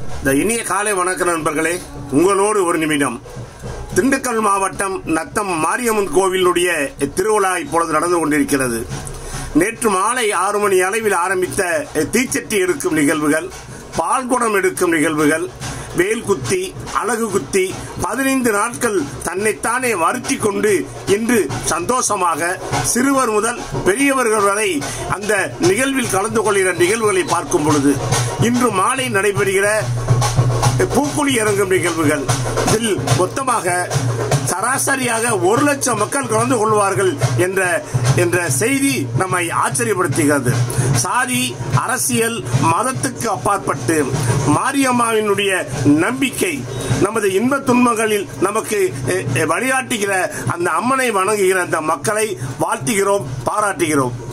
இந்த இனிய காலை வணக்க நண்பர்களே உங்களோடு ஒரு நிமிடம் திண்டுக்கல் மாவட்டம் நத்தம் மாரியம்மன் கோவிலுடைய திருவிழா இப்பொழுது நடந்து கொண்டிருக்கிறது நேற்று மாலை ஆறு மணி அளவில் ஆரம்பித்த தீச்சட்டி எடுக்கும் நிகழ்வுகள் பால்குடம் எடுக்கும் நிகழ்வுகள் வேல் குத்தி அழகு குத்தி பதினைந்து நாட்கள் தன்னைத்தானே வருத்தி கொண்டு இன்று சந்தோஷமாக சிறுவர் முதல் பெரியவர்கள் வரை அந்த நிகழ்வில் கலந்து கொள்கிற நிகழ்வுகளை பார்க்கும் பொழுது இன்று மாலை நடைபெறுகிற பூக்குழி இறங்கும் நிகழ்வுகள் இதில் மொத்தமாக சராசரியாக ஒரு லட்சம் மக்கள் கலந்து கொள்வார்கள் என்ற என்ற செய்தி நம்மை ஆச்சரியப்படுத்துகிறது சாதி அரசியல் மதத்துக்கு அப்பாற்பட்டு மாரியம்மாவினுடைய நம்பிக்கை நமது இன்ப துன்பங்களில் நமக்கு அஹ், அஹ், வழிகாட்டுகிற அந்த அம்மனை வணங்குகிற அந்த மக்களை வாழ்த்துகிறோம் பாராட்டுகிறோம்